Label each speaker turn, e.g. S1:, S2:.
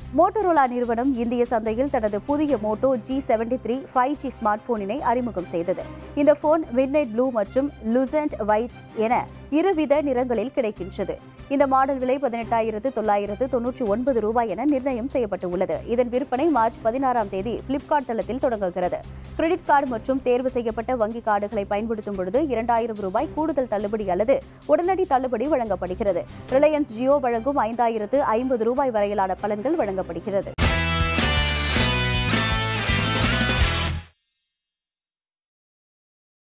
S1: Motorola நிறுவனம் இந்திய சந்தையில் தனது புதிய Moto G seventy three five G smart போனினை அறிமுகம் செய்தது இந்த போன் மிட்நைட் ப்ளூ மற்றும் லுசன்ட் ஒயிட் என இருவித நிறங்களில் கிடைக்கின்றது இந்த மாடல் விலை பதினெட்டாயிரத்து தொள்ளாயிரத்து தொன்னூற்றி ஒன்பது ரூபாய் என நிர்ணயம் செய்யப்பட்டுள்ளது இதன் விற்பனை மார்ச் பதினாறாம் தேதி பிளிப்கார்ட் தளத்தில் தொடங்குகிறது கிரெடிட் கார்டு மற்றும் தேர்வு செய்யப்பட்ட வங்கி கார்டுகளை பயன்படுத்தும் பொழுது இரண்டாயிரம் ரூபாய் கூடுதல் தள்ளுபடி அல்லது உடனடி தள்ளுபடி வழங்கப்படுகிறது ரிலையன்ஸ் ஜியோ வழங்கும் ஐந்தாயிரத்து ஐம்பது ரூபாய் வரையிலான பலன்கள் வழங்கப்படுகிறது